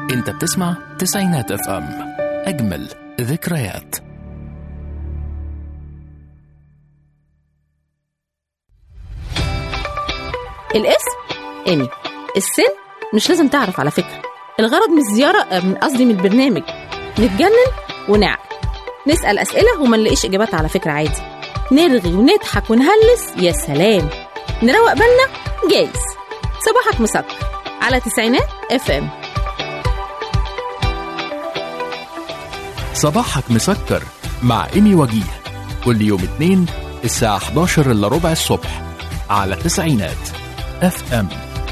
انت بتسمع تسعينات اف ام اجمل ذكريات الاسم ايمي السن مش لازم تعرف على فكرة الغرض من الزيارة آه، من قصدي من البرنامج نتجنن ونعقل نسأل أسئلة وما نلاقيش إجابات على فكرة عادي نرغي ونضحك ونهلس يا سلام نروق بالنا جايز صباحك مسكر على تسعينات اف ام صباحك مسكر مع ايمي وجيه كل يوم اثنين الساعة 11 الا ربع الصبح على تسعينات اف ام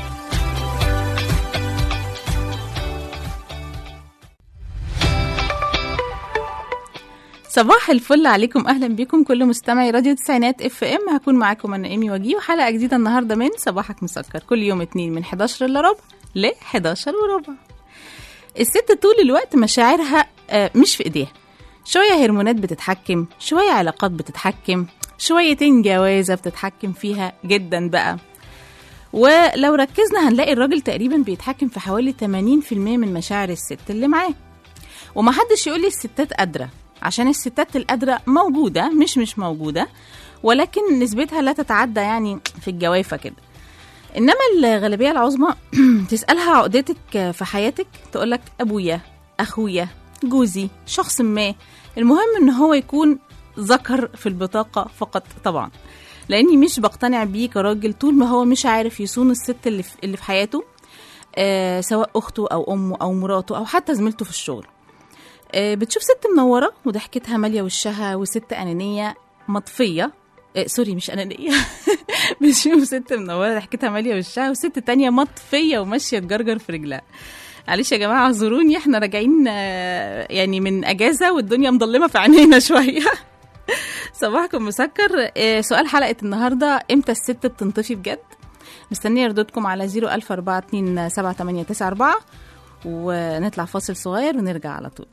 صباح الفل عليكم اهلا بكم كل مستمعي راديو تسعينات اف ام هكون معاكم انا ايمي وجيه وحلقه جديده النهارده من صباحك مسكر كل يوم اتنين من 11 الا ربع ل 11 وربع الست طول الوقت مشاعرها آه، مش في ايديها شويه هرمونات بتتحكم شويه علاقات بتتحكم شويتين جوازه بتتحكم فيها جدا بقى ولو ركزنا هنلاقي الراجل تقريبا بيتحكم في حوالي 80% من مشاعر الست اللي معاه ومحدش يقول لي الستات قادرة عشان الستات القادرة موجودة مش مش موجودة ولكن نسبتها لا تتعدى يعني في الجوافة كده إنما الغالبية العظمى تسألها عقدتك في حياتك تقولك أبويا أخويا جوزي شخص ما المهم إن هو يكون ذكر في البطاقة فقط طبعا لأني مش بقتنع بيه كراجل طول ما هو مش عارف يصون الست اللي في, اللي في حياته آه سواء أخته أو أمه أو مراته أو حتى زميلته في الشغل آه، بتشوف ست منورة وضحكتها مالية وشها وست أنانية مطفية آه، سوري مش أنانية بتشوف ست منورة ضحكتها مالية وشها وست تانية مطفية وماشية تجرجر في رجلها معلش يا جماعة اعذروني احنا راجعين آه، يعني من أجازة والدنيا مضلمة في عينينا شوية صباحكم مسكر آه، سؤال حلقة النهاردة امتى الست بتنطفي بجد مستنية ردودكم على 004278994 ونطلع فاصل صغير ونرجع على طول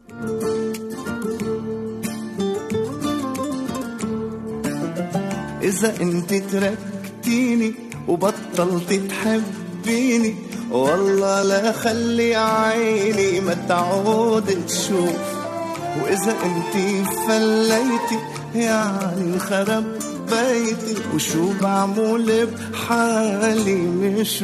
إذا أنت تركتيني وبطلت تحبيني والله لا خلي عيني ما تعود تشوف وإذا أنت فليتي يعني انخرب بيتي وشو بعمل بحالي مش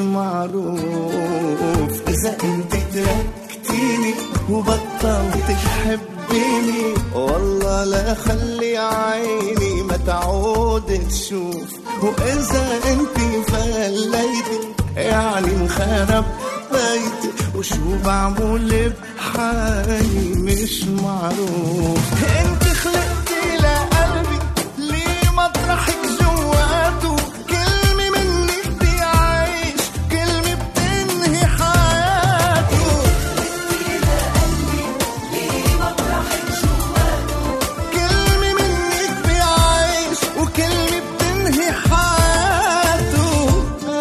معروف إذا أنت تركتيني وبطلت تحبيني والله لا خلي عيني ما تعود تشوف وإذا أنت فليتي يعني انخرب بيتي وشو بعمل بحالي مش معروف انت خلقتي لقلبي ليه مطرحك جواته كلمة منك بيعيش كلمة بتنهي حياته كلمة منك بيعيش وكلمة بتنهي حياته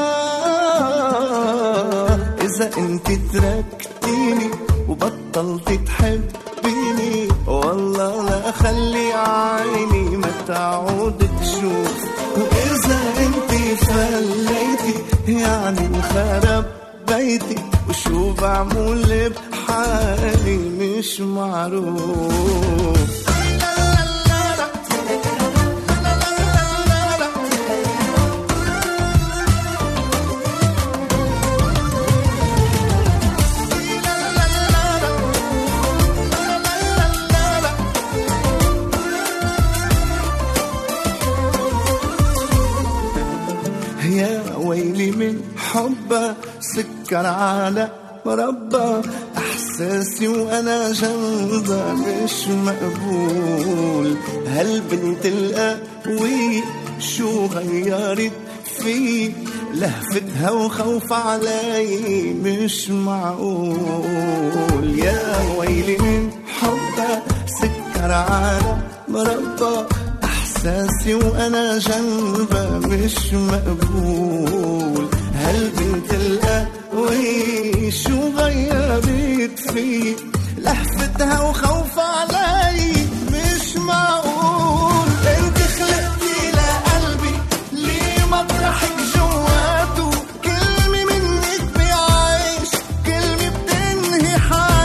آه إذا أنت تركتيني وبطلت تحبيني والله لا خلي عيني ما تعود تشوف وإذا أنت فليتي يعني انخرب بيتي وشو بعمل بحالي مش معروف يا ويلي من حبه سكر على مربى احساسي وانا جنبها مش مقبول هالبنت القوية شو غيرت في لهفتها وخوف علي مش معقول يا ويلي من حبها سكر على مربى احساسي وانا جنبها مش مقبول هالبنت القوي شو غيرت في لهفتها وخوف علي مش معقول انت خلقتي لقلبي ليه مطرحك جواته كلمة منك بيعيش كلمة بتنهي حياته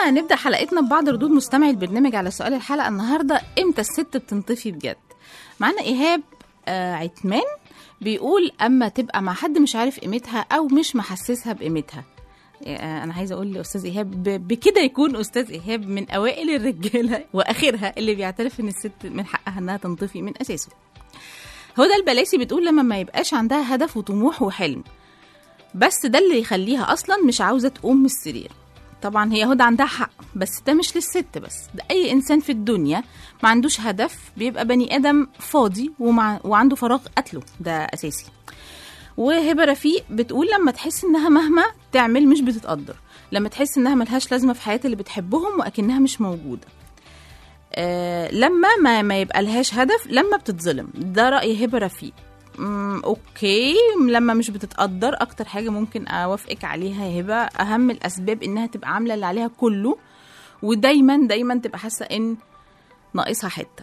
خلونا نبدا حلقتنا ببعض ردود مستمعي البرنامج على سؤال الحلقه النهارده امتى الست بتنطفي بجد معانا ايهاب آه عتمان بيقول اما تبقى مع حد مش عارف قيمتها او مش محسسها بقيمتها آه، انا عايزه اقول لاستاذ ايهاب ب- بكده يكون استاذ ايهاب من اوائل الرجاله واخرها اللي بيعترف ان الست من حقها انها تنطفي من اساسه هدى البلاسي بتقول لما ما يبقاش عندها هدف وطموح وحلم بس ده اللي يخليها اصلا مش عاوزه تقوم من السرير طبعا هي هدى عندها حق بس ده مش للست بس ده اي انسان في الدنيا ما عندوش هدف بيبقى بني ادم فاضي ومع وعنده فراغ قتله ده اساسي وهبه رفيق بتقول لما تحس انها مهما تعمل مش بتتقدر لما تحس انها ملهاش لازمه في حياه اللي بتحبهم واكنها مش موجوده آه لما ما, ما يبقى لهاش هدف لما بتتظلم ده راي هبه رفيق مم، اوكي لما مش بتتقدر اكتر حاجه ممكن اوافقك عليها يا هبه اهم الاسباب انها تبقى عامله اللي عليها كله ودايما دايما تبقى حاسه ان ناقصها حته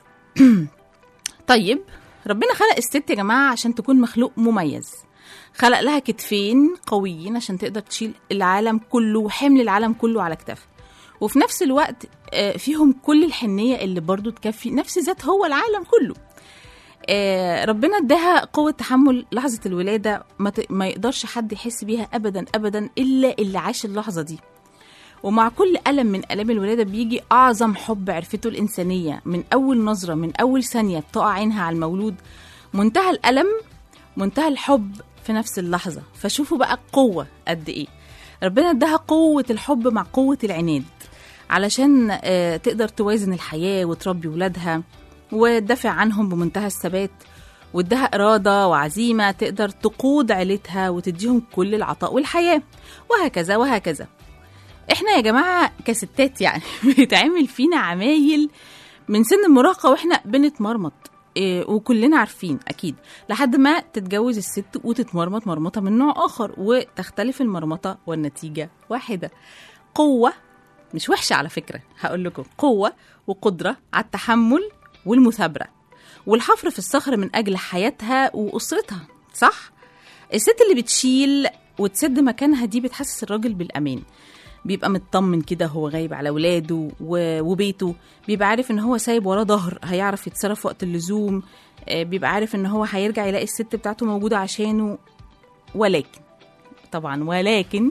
طيب ربنا خلق الست يا جماعه عشان تكون مخلوق مميز خلق لها كتفين قويين عشان تقدر تشيل العالم كله وحمل العالم كله على كتافها وفي نفس الوقت آه، فيهم كل الحنيه اللي برضو تكفي نفس ذات هو العالم كله آه، ربنا اداها قوة تحمل لحظة الولادة ما, ت... ما يقدرش حد يحس بيها أبدا أبدا إلا اللي عاش اللحظة دي ومع كل ألم من ألام الولادة بيجي أعظم حب عرفته الإنسانية من أول نظرة من أول ثانية بتقع عينها على المولود منتهى الألم منتهى الحب في نفس اللحظة فشوفوا بقى القوة قد إيه ربنا اداها قوة الحب مع قوة العناد علشان آه، تقدر توازن الحياة وتربي ولادها وتدافع عنهم بمنتهى الثبات وادها إرادة وعزيمة تقدر تقود عيلتها وتديهم كل العطاء والحياة وهكذا وهكذا احنا يا جماعة كستات يعني بيتعمل فينا عمايل من سن المراهقة واحنا بنتمرمط إيه وكلنا عارفين اكيد لحد ما تتجوز الست وتتمرمط مرمطه من نوع اخر وتختلف المرمطه والنتيجه واحده قوه مش وحشه على فكره هقول لكم قوه وقدره على التحمل والمثابره والحفر في الصخر من اجل حياتها واسرتها صح الست اللي بتشيل وتسد مكانها دي بتحسس الراجل بالامان بيبقى مطمن كده هو غايب على ولاده و- وبيته بيبقى عارف ان هو سايب وراه ظهر هيعرف يتصرف وقت اللزوم آه، بيبقى عارف ان هو هيرجع يلاقي الست بتاعته موجوده عشانه ولكن طبعا ولكن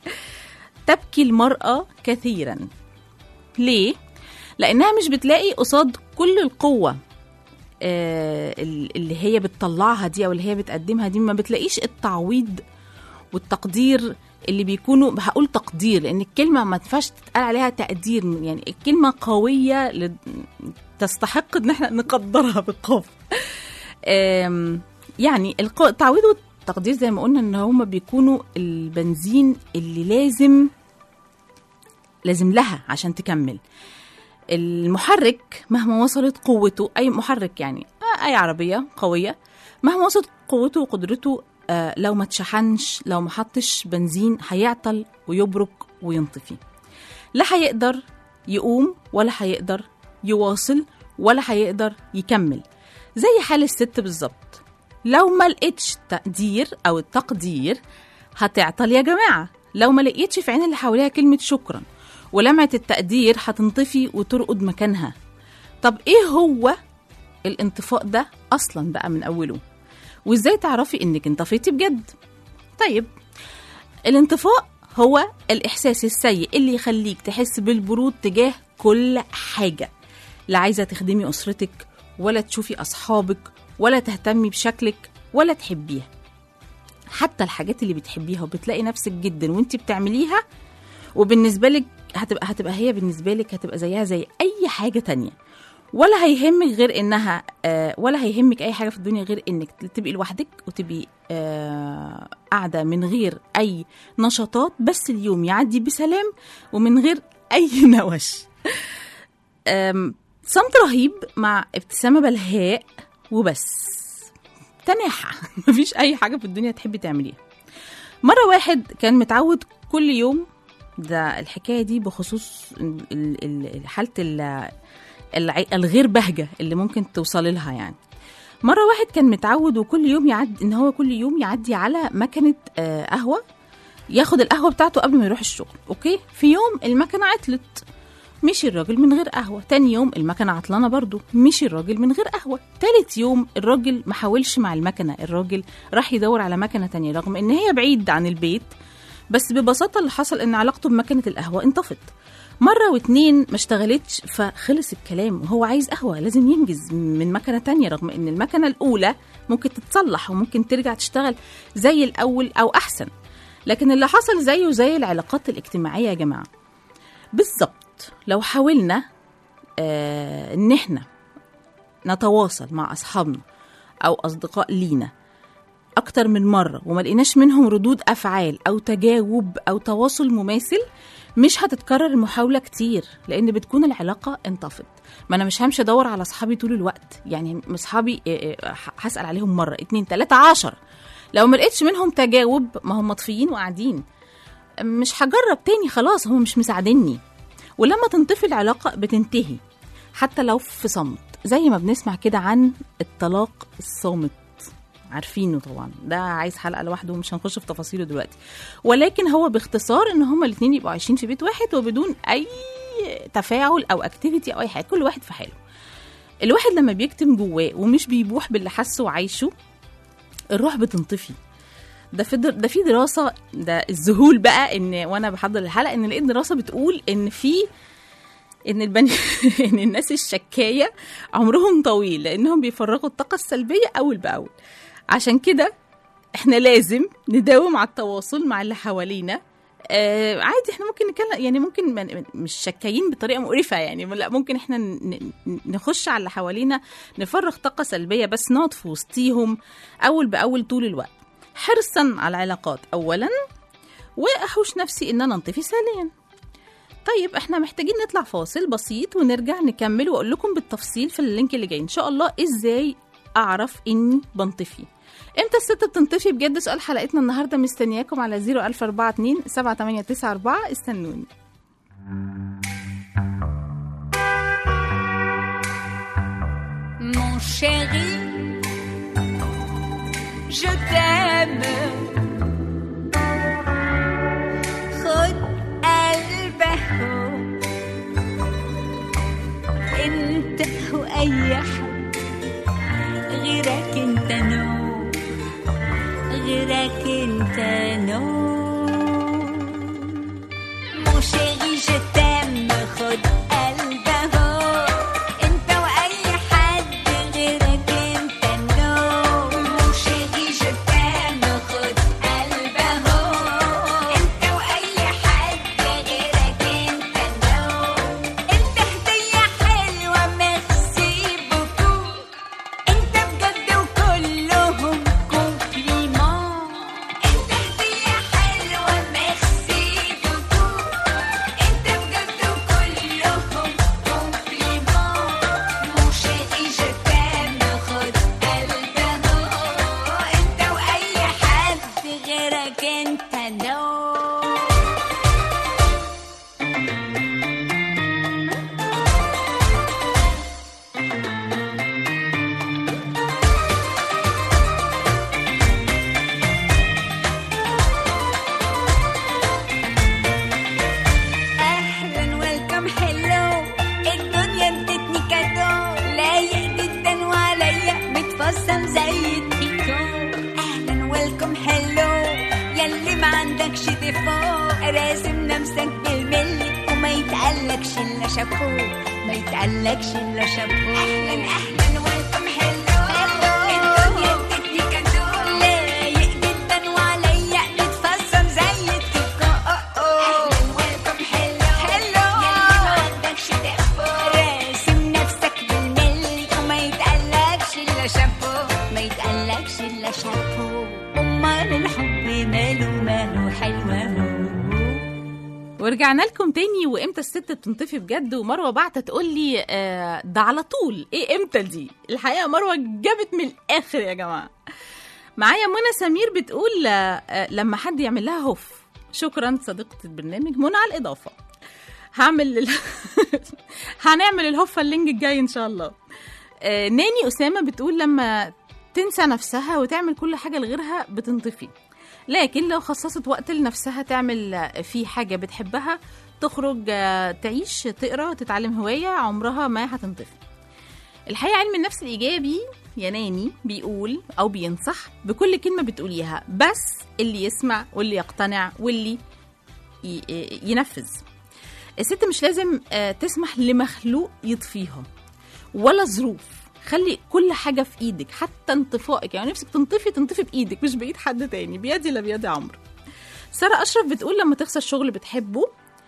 تبكي المرأة كثيرا ليه؟ لأنها مش بتلاقي قصاد كل القوة آه، اللي هي بتطلعها دي أو اللي هي بتقدمها دي ما بتلاقيش التعويض والتقدير اللي بيكونوا هقول تقدير لأن الكلمة ما تنفعش تتقال عليها تقدير يعني الكلمة قوية ل- تستحق إن احنا نقدرها بالقاف آم، يعني الق- التعويض والتقدير زي ما قلنا ان هما بيكونوا البنزين اللي لازم لازم لها عشان تكمل المحرك مهما وصلت قوته اي محرك يعني آه، اي عربيه قويه مهما وصلت قوته وقدرته آه، لو ما اتشحنش لو ما حطش بنزين هيعطل ويبرك وينطفي لا هيقدر يقوم ولا هيقدر يواصل ولا هيقدر يكمل زي حال الست بالظبط لو ما لقيتش تقدير او التقدير هتعطل يا جماعه لو ما لقيتش في عين اللي حواليها كلمه شكرا ولمعه التقدير هتنطفي وترقد مكانها طب ايه هو الانطفاء ده اصلا بقى من اوله وازاي تعرفي انك انطفيتي بجد طيب الانطفاء هو الاحساس السيء اللي يخليك تحس بالبرود تجاه كل حاجه لا عايزه تخدمي اسرتك ولا تشوفي اصحابك ولا تهتمي بشكلك ولا تحبيها حتى الحاجات اللي بتحبيها وبتلاقي نفسك جدا وانت بتعمليها وبالنسبه لك هتبقى هتبقى هي بالنسبه لك هتبقى زيها زي اي حاجه تانية ولا هيهمك غير انها آه ولا هيهمك اي حاجه في الدنيا غير انك تبقي لوحدك وتبقي آه قاعده من غير اي نشاطات بس اليوم يعدي بسلام ومن غير اي نوش آم، صمت رهيب مع ابتسامه بلهاء وبس تناحة مفيش أي حاجة في الدنيا تحبي تعمليها مرة واحد كان متعود كل يوم ده الحكاية دي بخصوص ال- ال- ال- حالة ال- الع- الغير بهجة اللي ممكن توصل لها يعني مرة واحد كان متعود وكل يوم يعدي إن هو كل يوم يعدي على مكنة آه، قهوة ياخد القهوه بتاعته قبل ما يروح الشغل اوكي في يوم المكنه عطلت مشي الراجل من غير قهوه تاني يوم المكنه عطلانه برضو مشي الراجل من غير قهوه تالت يوم الراجل ما حاولش مع المكنه الراجل راح يدور على مكنه تانية رغم ان هي بعيد عن البيت بس ببساطه اللي حصل ان علاقته بمكنه القهوه انطفت مرة واتنين ما اشتغلتش فخلص الكلام وهو عايز قهوة لازم ينجز من مكنة تانية رغم ان المكنة الأولى ممكن تتصلح وممكن ترجع تشتغل زي الأول أو أحسن لكن اللي حصل زيه زي العلاقات الاجتماعية يا جماعة بالظبط لو حاولنا آه ان احنا نتواصل مع أصحابنا أو أصدقاء لينا أكتر من مرة وما لقيناش منهم ردود أفعال أو تجاوب أو تواصل مماثل مش هتتكرر المحاولة كتير لأن بتكون العلاقة انطفت ما أنا مش همشي أدور على أصحابي طول الوقت يعني أصحابي آه، آه، هسأل عليهم مرة اتنين تلاتة عشر لو ما لقيتش منهم تجاوب ما هم مطفيين وقاعدين مش هجرب تاني خلاص هم مش مساعديني ولما تنطفي العلاقة بتنتهي حتى لو في صمت زي ما بنسمع كده عن الطلاق الصامت عارفينه طبعا ده عايز حلقه لوحده ومش هنخش في تفاصيله دلوقتي ولكن هو باختصار ان هما الاثنين يبقوا عايشين في بيت واحد وبدون اي تفاعل او اكتيفيتي او اي حاجه كل واحد في حاله الواحد لما بيكتم جواه ومش بيبوح باللي حاسه وعايشه الروح بتنطفي ده في در... ده في دراسه ده الذهول بقى ان وانا بحضر الحلقه ان لقيت دراسه بتقول ان في ان البني ان الناس الشكايه عمرهم طويل لانهم بيفرغوا الطاقه السلبيه اول باول عشان كده احنا لازم نداوم على التواصل مع اللي حوالينا آه عادي احنا ممكن نتكلم يعني ممكن من- مش شكايين بطريقه مقرفه يعني لا ممكن احنا ن- ن- نخش على اللي حوالينا نفرغ طاقه سلبيه بس نقعد في وسطيهم اول باول طول الوقت حرصا على العلاقات اولا واحوش نفسي ان انا انطفي ثانيا طيب احنا محتاجين نطلع فاصل بسيط ونرجع نكمل واقول لكم بالتفصيل في اللينك اللي جاي ان شاء الله ازاي اعرف اني بنطفي امتى الست بتنطفي بجد سؤال حلقتنا النهارده مستنياكم على 01042 7894 استنوني Mon chéri, je t'aime. خد قلبه انت واي حد غيرك انت نو غيرك انت نو Mon chéri, je t'aime. خد قلبه انت واي حد غيرك انت نو Mon chéri, je t'aime. خد قلبه انت واي حد غيرك انت نو انت هدية حلوة ميرسي بوكو انت بجد وكلهم كومبليمون انت هدية حلوة ميرسي بوكو انت بجد وكلهم كومبليمون مون شيري جو تام خد قلبه انت واي حد غيرك انت نو اهلا ويلكم حلو الدنيا ادتني كادو لايق جدا وعليا متفصل زي التيكو اهلا ويلكم حلو ياللي ما عندكش ديفو راسم نفسك بالملي وما يتقلكش الا شابو ما يتقلكش الا شابو اهلا اهلا ويلكم حلو الدنيا ادتني كادو لايق جدا وعليا متفصل زي التيكو اهلا ويلكم حلو حلو ياللي ما عندكش ديفو راسم نفسك بالملي وما يتقلكش الا شابو ما يتقلكش الا شابو امال الحب ماله ماله حلوه ورجعنا لكم تاني وامتى الست بتنطفي بجد ومروه بعتة تقول لي آه ده على طول ايه امتى دي الحقيقه مروه جابت من الاخر يا جماعه معايا منى سمير بتقول آه آه، لما حد يعمل لها هوف شكرا صديقه البرنامج منى على الاضافه هعمل ال... هنعمل الهوفه اللينك الجاي ان شاء الله آه ناني اسامه بتقول لما تنسى نفسها وتعمل كل حاجه لغيرها بتنطفي لكن لو خصصت وقت لنفسها تعمل آه، فيه حاجة بتحبها تخرج آه، تعيش تقرا تتعلم هواية عمرها ما هتنطفي الحقيقة علم النفس الإيجابي ينامي بيقول أو بينصح بكل كلمة بتقوليها بس اللي يسمع واللي يقتنع واللي ي- ي- ينفذ الست مش لازم آه، تسمح لمخلوق يطفيها ولا ظروف خلي كل حاجة في ايدك حتى انطفائك يعني نفسك تنطفي تنطفي بايدك مش بايد حد تاني بيدي لا بيد عمرو سارة أشرف بتقول لما تخسر شغل بتحبه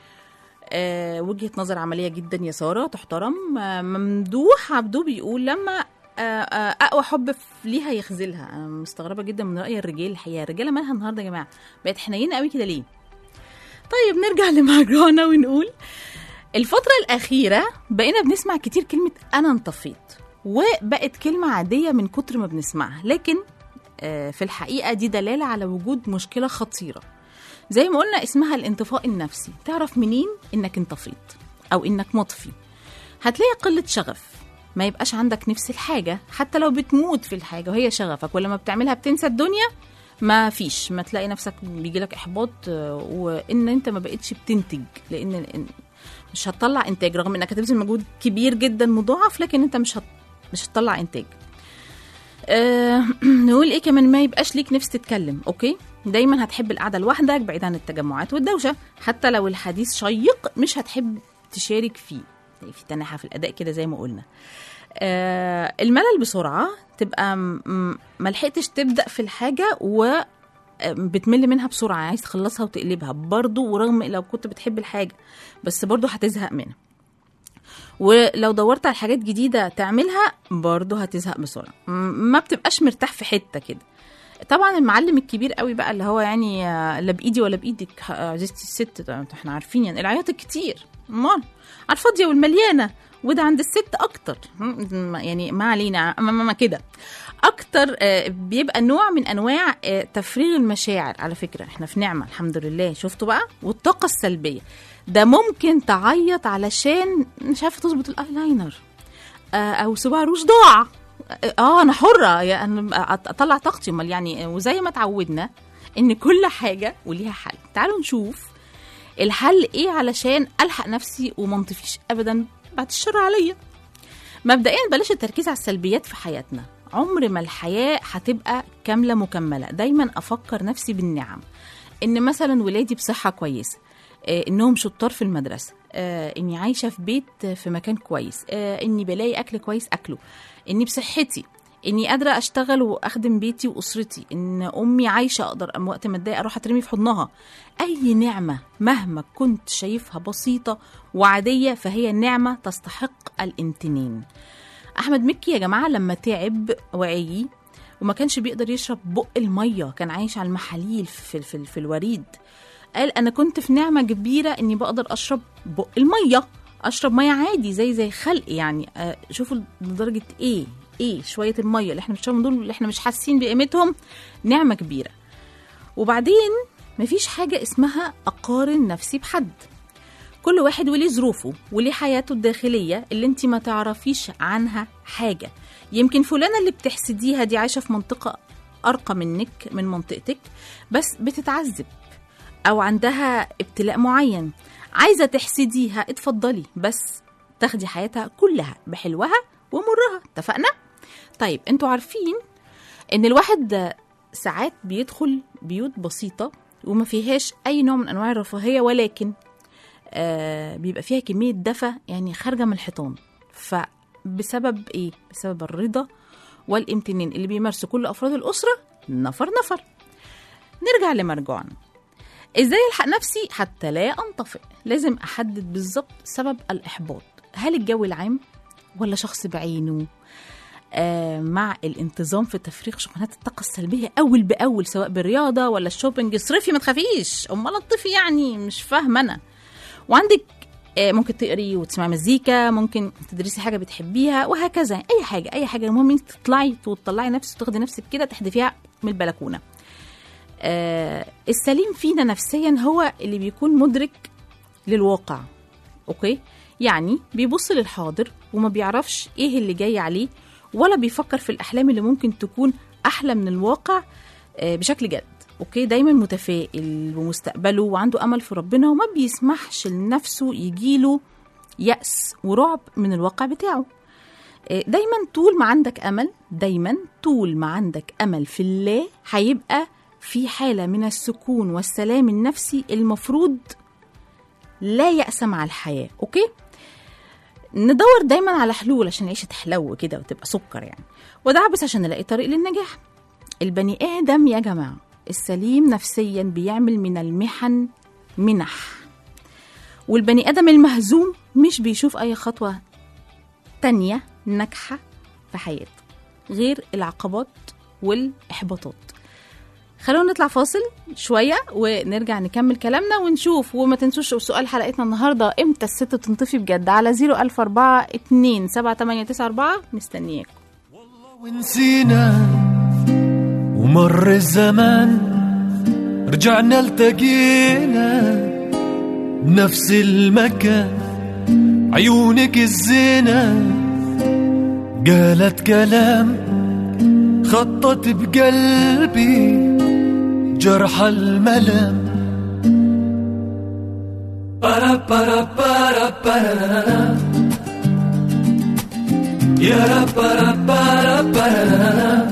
آه وجهة نظر عملية جدا يا سارة تحترم آه ممدوح عبدو بيقول لما آه آه أقوى حب في- ليها يخذلها أنا مستغربة جدا من رأي الرجال الحقيقة الرجالة مالها النهاردة يا جماعة بقت حنينة قوي كده ليه طيب نرجع لمهجرانة ونقول الفترة الأخيرة بقينا بنسمع كتير كلمة أنا انطفيت وبقت كلمة عادية من كتر ما بنسمعها لكن آه، في الحقيقة دي دلالة على وجود مشكلة خطيرة زي ما قلنا اسمها الانطفاء النفسي تعرف منين انك انطفيت او انك مطفي هتلاقي قلة شغف ما يبقاش عندك نفس الحاجة حتى لو بتموت في الحاجة وهي شغفك ولما بتعملها بتنسى الدنيا ما فيش ما تلاقي نفسك بيجيلك احباط آه، وان انت ما بقتش بتنتج لان إن- مش هتطلع انتاج رغم انك هتبذل مجهود كبير جدا مضاعف لكن انت مش هت... مش هتطلع انتاج أه نقول ايه كمان ما يبقاش ليك نفس تتكلم اوكي دايما هتحب القعده لوحدك بعيد عن التجمعات والدوشه حتى لو الحديث شيق مش هتحب تشارك فيه في تناحة في الاداء كده زي ما قلنا آه الملل بسرعه تبقى م- م- ملحقتش تبدا في الحاجه و آه، بتمل منها بسرعه عايز تخلصها وتقلبها برضو ورغم لو كنت بتحب الحاجه بس برضو هتزهق منها ولو دورت على حاجات جديده تعملها برضه هتزهق بسرعه م- ما بتبقاش مرتاح في حته كده طبعا المعلم الكبير قوي بقى اللي هو يعني آه، لا بايدي ولا بايدك ح- عزيزتي الست ده احنا عارفين يعني العياط الكتير امال على الفاضيه والمليانه وده عند الست اكتر م- يعني ما علينا ما, ما, ما كده اكتر آه، بيبقى نوع من انواع آه، تفريغ المشاعر على فكره احنا في نعمه الحمد لله شفتوا بقى والطاقه السلبيه ده ممكن تعيط علشان مش عارفه تظبط الايلاينر آه، او صباع روج ضاع اه انا حره يا انا اطلع طاقتي امال يعني وزي ما اتعودنا ان كل حاجه وليها حل تعالوا نشوف الحل ايه علشان الحق نفسي وما انطفيش ابدا بعد الشر عليا مبدئيا بلاش التركيز على السلبيات في حياتنا عمر ما الحياه هتبقى كامله مكمله دايما افكر نفسي بالنعم ان مثلا ولادي بصحه كويسه آه، انهم شطار في المدرسه آه، اني عايشه في بيت آه، في مكان كويس آه، اني بلاقي اكل كويس اكله اني بصحتي اني قادره اشتغل واخدم بيتي واسرتي ان امي عايشه اقدر أم وقت ما اتضايق اروح اترمي في حضنها اي نعمه مهما كنت شايفها بسيطه وعاديه فهي نعمه تستحق الامتنان احمد مكي يا جماعه لما تعب وعي وما كانش بيقدر يشرب بق الميه كان عايش على المحاليل في, في, في الوريد قال انا كنت في نعمه كبيره اني بقدر اشرب بق الميه اشرب ميه عادي زي زي خلق يعني آه شوفوا لدرجه ايه ايه شويه الميه اللي احنا بنشربهم دول اللي احنا مش حاسين بقيمتهم نعمه كبيره وبعدين مفيش حاجه اسمها اقارن نفسي بحد كل واحد وليه ظروفه وليه حياته الداخلية اللي انت ما تعرفيش عنها حاجة يمكن فلانة اللي بتحسديها دي عايشة في منطقة أرقى منك من منطقتك بس بتتعذب أو عندها ابتلاء معين عايزة تحسديها اتفضلي بس تاخدي حياتها كلها بحلوها ومرها اتفقنا؟ طيب انتوا عارفين ان الواحد ساعات بيدخل بيوت بسيطة وما فيهاش أي نوع من أنواع الرفاهية ولكن آه بيبقى فيها كمية دفى يعني خارجة من الحيطان فبسبب إيه؟ بسبب الرضا والامتنان اللي بيمارسوا كل أفراد الأسرة نفر نفر نرجع لمرجوعنا ازاي الحق نفسي حتى لا انطفئ لازم احدد بالظبط سبب الاحباط هل الجو العام ولا شخص بعينه آه مع الانتظام في تفريغ شحنات الطاقة السلبية أول بأول سواء بالرياضة ولا الشوبينج اصرفي ما تخافيش أمال الطفي يعني مش فاهمة أنا وعندك آه ممكن تقري وتسمعي مزيكا ممكن تدرسي حاجة بتحبيها وهكذا أي حاجة أي حاجة المهم انت تطلعي وتطلعي نفسك وتاخدي نفسك كده تحدفيها من البلكونة آه السليم فينا نفسيا هو اللي بيكون مدرك للواقع اوكي يعني بيبص للحاضر وما بيعرفش ايه اللي جاي عليه ولا بيفكر في الاحلام اللي ممكن تكون احلى من الواقع آه بشكل جد اوكي دايما متفائل بمستقبله وعنده امل في ربنا وما بيسمحش لنفسه يجيله يأس ورعب من الواقع بتاعه آه، دايما طول ما عندك امل دايما طول ما عندك امل في الله هيبقى في حاله من السكون والسلام النفسي المفروض لا يأس مع الحياه اوكي ندور دايما على حلول عشان العيشه تحلو كده وتبقى سكر يعني ودعبس عشان نلاقي طريق للنجاح البني ادم يا جماعه السليم نفسيا بيعمل من المحن منح والبني ادم المهزوم مش بيشوف اي خطوه تانية ناجحة في حياته غير العقبات والإحباطات خلونا نطلع فاصل شوية ونرجع نكمل كلامنا ونشوف وما تنسوش سؤال حلقتنا النهاردة امتى الست تنطفي بجد على 004 2 7894 مستنياكم ونسينا ومر الزمان رجعنا التقينا بنفس المكان عيونك الزينة قالت كلام خطت بقلبي جرح الملام بارا بارا بارا بارا يا رب بارا بارا بارا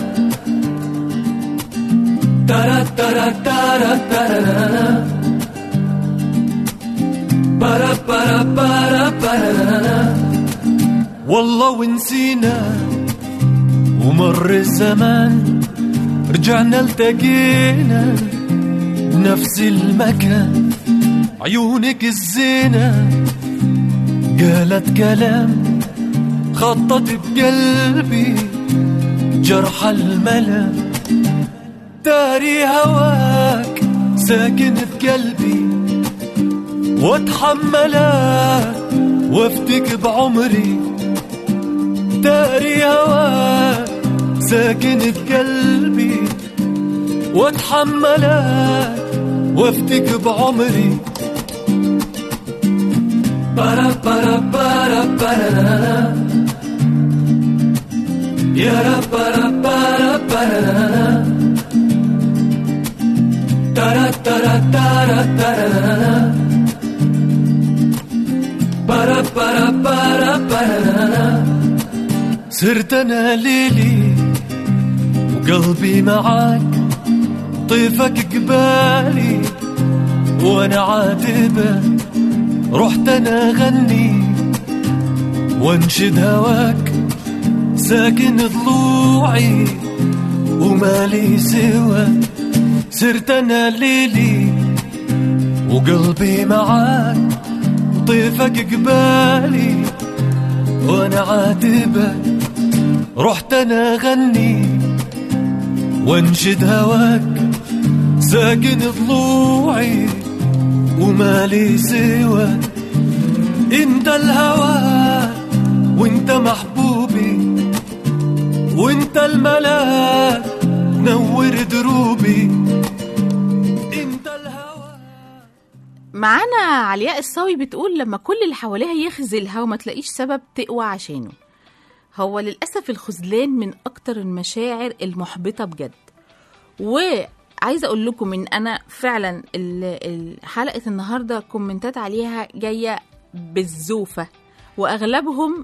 ترى ترى ترى ترى بارا بارا بارا بارا والله ونسينا ومر الزمان رجعنا التقينا بنفس المكان عيونك الزينة قالت كلام خطت بقلبي جرح الملام داري هواك ساكن بقلبي واتحمله وافتك بعمري داري هواك ساكن بقلبي واتحمله وافتك بعمري بارا بارا بارا بارا يا رب بارا بارا بارا ترى ترى ترى ترى بارا بارا بارا بارا صرت انا ليلي وقلبي معاك طيفك قبالي وانا عاتبه رحت انا غني وانشد هواك ساكن ضلوعي ومالي سوى صرت انا ليلي وقلبي معاك طيفك قبالي وانا عاتبه رحت انا غني وانشد هواك ساكن ضلوعي ومالي سوى انت الهوى وانت محبوبي وانت الملاك نور دروبي انت الهوى معانا علياء الصاوي بتقول لما كل اللي حواليها يخذلها وما تلاقيش سبب تقوى عشانه هو للأسف الخذلان من أكتر المشاعر المحبطة بجد وعايزة أقول لكم إن أنا فعلا ال- ال- حلقة النهاردة كومنتات عليها جاية بالزوفة وأغلبهم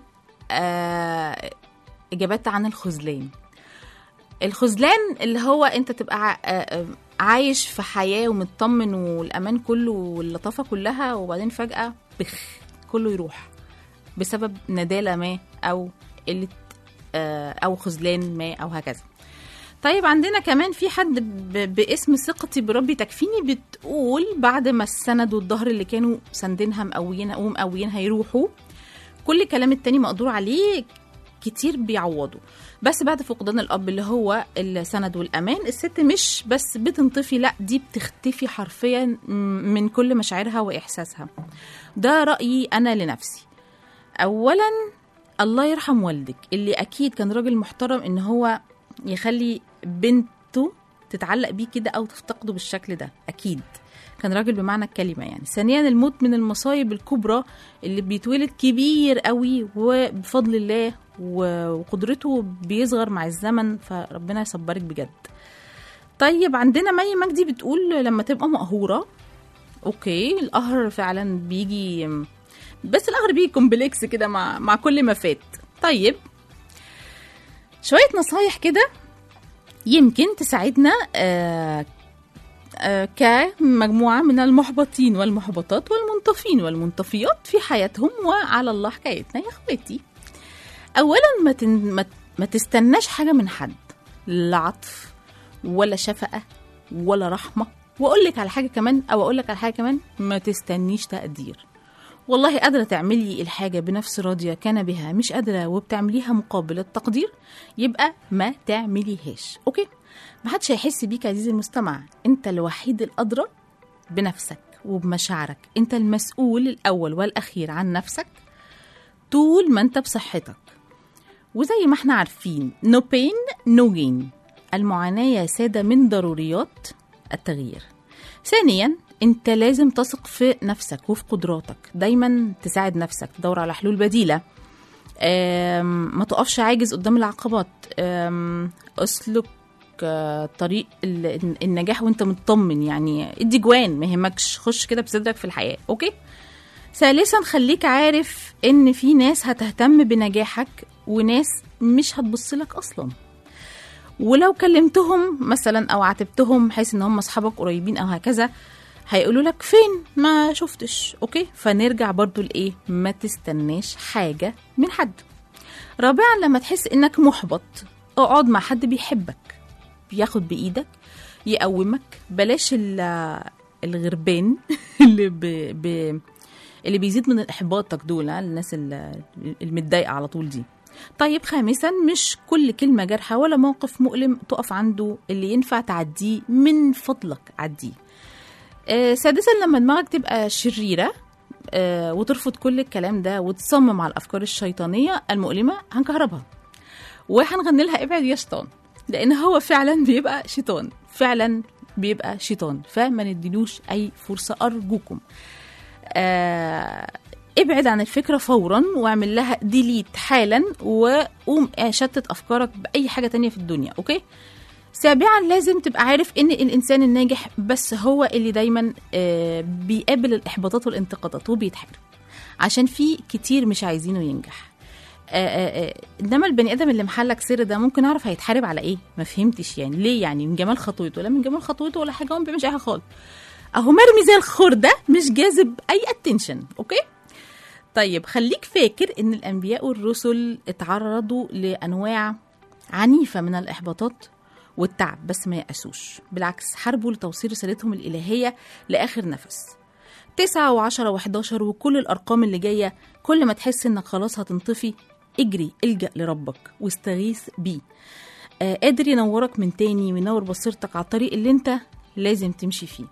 آه إجابات عن الخذلان الخذلان اللي هو انت تبقى ع- آه، عايش في حياه ومطمن والامان كله واللطافه كلها وبعدين فجاه بخ كله يروح بسبب ندالة ما أو قلة آه، أو خذلان ما أو هكذا طيب عندنا كمان في حد ب- باسم ثقتي بربي تكفيني بتقول بعد ما السند والظهر اللي كانوا ساندينها مقويينها ومقويينها يروحوا كل الكلام التاني مقدور عليه كتير بيعوضوا بس بعد فقدان الاب اللي هو السند والامان الست مش بس بتنطفي لا دي بتختفي حرفيا م- من كل مشاعرها واحساسها ده رايي انا لنفسي اولا الله يرحم والدك اللي اكيد كان راجل محترم ان هو يخلي بنته تتعلق بيه كده او تفتقده بالشكل ده اكيد كان راجل بمعنى الكلمه يعني ثانيا الموت من المصايب الكبرى اللي بيتولد كبير قوي وبفضل الله و- وقدرته بيصغر مع الزمن فربنا يصبرك بجد طيب عندنا مي مجدي بتقول لما تبقى مقهورة اوكي القهر فعلا بيجي بس القهر بيجي كومبلكس كده مع مع كل ما فات طيب شوية نصايح كده يمكن تساعدنا آه آه كمجموعة من المحبطين والمحبطات والمنطفين والمنطفيات في حياتهم وعلى الله حكايتنا يا اخواتي اولا ما, تن... ما... ما تستناش حاجة من حد لا عطف ولا شفقة ولا رحمة واقول لك على حاجة كمان او اقول لك على حاجة كمان ما تستنيش تقدير والله قادرة تعملي الحاجة بنفس راضية كان بها مش قادرة وبتعمليها مقابل التقدير يبقى ما تعمليهاش اوكي محدش هيحس بيك يا عزيزي المستمع انت الوحيد الادرى بنفسك وبمشاعرك انت المسؤول الاول والاخير عن نفسك طول ما انت بصحتك وزي ما احنا عارفين no pain no gain المعاناة يا سادة من ضروريات التغيير ثانيا انت لازم تثق في نفسك وفي قدراتك دايما تساعد نفسك تدور على حلول بديلة آم، ما تقفش عاجز قدام العقبات آم، اسلك آه، طريق ال- النجاح وانت مطمن يعني ادي جوان ما يهمكش خش كده بصدرك في الحياة اوكي ثالثا خليك عارف ان في ناس هتهتم بنجاحك وناس مش هتبصلك اصلا ولو كلمتهم مثلا او عاتبتهم حيث ان هم اصحابك قريبين او هكذا هيقولوا لك فين ما شفتش اوكي فنرجع برضو لايه ما تستناش حاجه من حد رابعا لما تحس انك محبط اقعد مع حد بيحبك بياخد بايدك يقومك بلاش ال- الغربان اللي ب... ب... اللي بيزيد من احباطك دول ها، الناس ال- المتضايقه على طول دي طيب خامسا مش كل كلمه جارحه ولا موقف مؤلم تقف عنده اللي ينفع تعديه من فضلك عديه آه، سادسا لما دماغك تبقى شريره آه، وترفض كل الكلام ده وتصمم على الافكار الشيطانيه المؤلمه هنكهربها وهنغني لها ابعد يا شيطان لان هو فعلا بيبقى شيطان فعلا بيبقى شيطان فما نديلوش اي فرصه ارجوكم آه ابعد عن الفكره فورا واعمل لها ديليت حالا وقوم شتت افكارك باي حاجه تانية في الدنيا اوكي سابعا لازم تبقى عارف ان الانسان الناجح بس هو اللي دايما آه بيقابل الاحباطات والانتقادات وبيتحارب عشان في كتير مش عايزينه ينجح آه، آه، آه، انما البني ادم اللي محلك سر ده ممكن اعرف هيتحارب على ايه ما فهمتش يعني ليه يعني من جمال خطوته ولا من جمال خطوته ولا حاجه هو ما بيعملش اي حاجه خالص اهو مرمي زي الخردة مش جاذب اي اتنشن اوكي طيب خليك فاكر ان الانبياء والرسل اتعرضوا لانواع عنيفه من الاحباطات والتعب بس ما يأسوش بالعكس حاربوا لتوصيل رسالتهم الإلهية لآخر نفس تسعة وعشرة وحداشر وكل الأرقام اللي جاية كل ما تحس إنك خلاص هتنطفي اجري الجأ لربك واستغيث بيه آه قادر ينورك من تاني وينور بصيرتك على الطريق اللي انت لازم تمشي فيه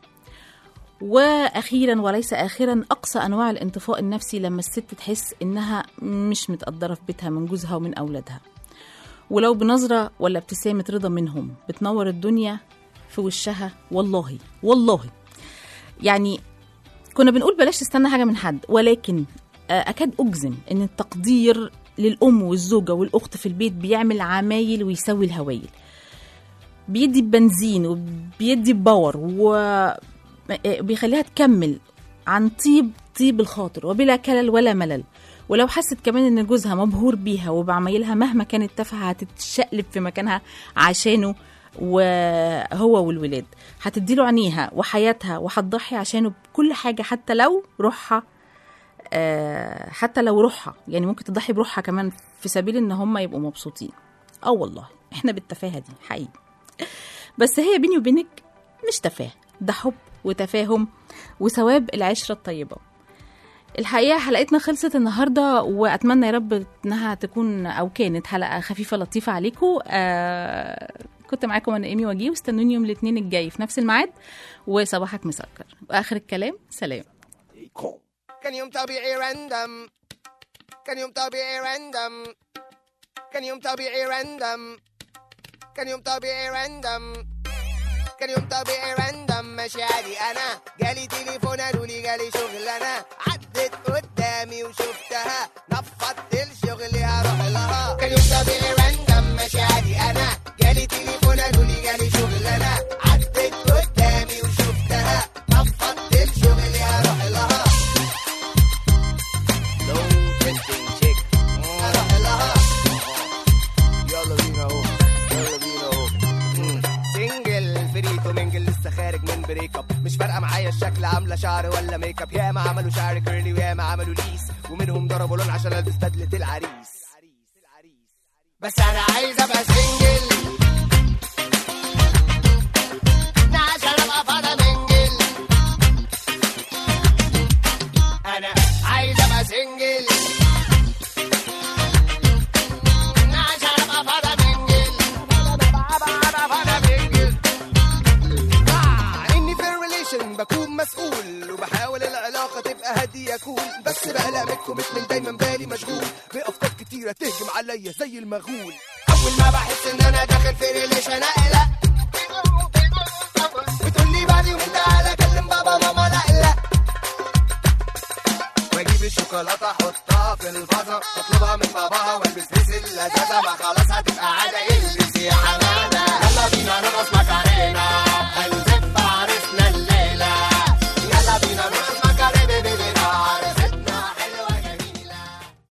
واخيرا وليس اخرا اقصى انواع الانطفاء النفسي لما الست تحس انها مش متقدره في بيتها من جوزها ومن اولادها ولو بنظره ولا ابتسامه رضا منهم بتنور الدنيا في وشها والله والله يعني كنا بنقول بلاش تستنى حاجه من حد ولكن آه، اكاد اجزم ان التقدير للام والزوجه والاخت في البيت بيعمل عمايل ويسوي الهوايل بيدي بنزين وبيدي باور وبيخليها تكمل عن طيب طيب الخاطر وبلا كلل ولا ملل ولو حست كمان ان جوزها مبهور بيها وبعمايلها مهما كانت تافهه هتتشقلب في مكانها عشانه وهو والولاد هتديله عينيها وحياتها وهتضحي عشانه بكل حاجه حتى لو روحها آه، حتى لو روحها يعني ممكن تضحي بروحها كمان في سبيل ان هم يبقوا مبسوطين اه والله احنا بالتفاهه دي حقيقي بس هي بيني وبينك مش تفاهه ده حب وتفاهم وثواب العشره الطيبه الحقيقه حلقتنا خلصت النهارده واتمنى يا رب انها تكون او كانت حلقه خفيفه لطيفه عليكم آه كنت معاكم انا ايمي وجيه واستنوني يوم الاثنين الجاي في نفس الميعاد وصباحك مسكر واخر الكلام سلام كان يوم طبيعي راندم كان يوم طبيعي راندم كان يوم طبيعي راندم كان يوم طبيعي راندم كان يوم طبيعي راندم ماشي عادي انا جالي تليفون قالوا لي جالي شغلانه عدت قدامي وشفتها نفضت الشغل هروح لها كان يوم طبيعي راندم ماشي عادي انا جالي تليفون قالوا لي جالي شغلانه معايا الشكل عامله شعر ولا ميك اب ياما عملوا شعر كيرلي وياما عملوا ليس ومنهم ضربوا لون عشان البس بدله العريس بس انا عايز ابقى سنجل عشان ابقى فاضي منجل انا عايز ابقى سنجل عشان ابقى فاضي منجل ابقى فاضي منجل آه، اني في الريليشن بكون مسؤول وبحاول العلاقه تبقى هاديه كول بس بقلق من الكوميتمنت دايما بالي مشغول بافكار كتيره تهجم عليا زي المغول اول ما بحس ان انا داخل في ريليشن اقلق بتقول لي بعد يومين تعالى كلم بابا ماما لا لا واجيب الشوكولاته احطها في الفازه اطلبها من باباها والبس بيس اللذاذه ما خلاص هتبقى عاده البس يا حماده يلا بينا نرقص مكارينا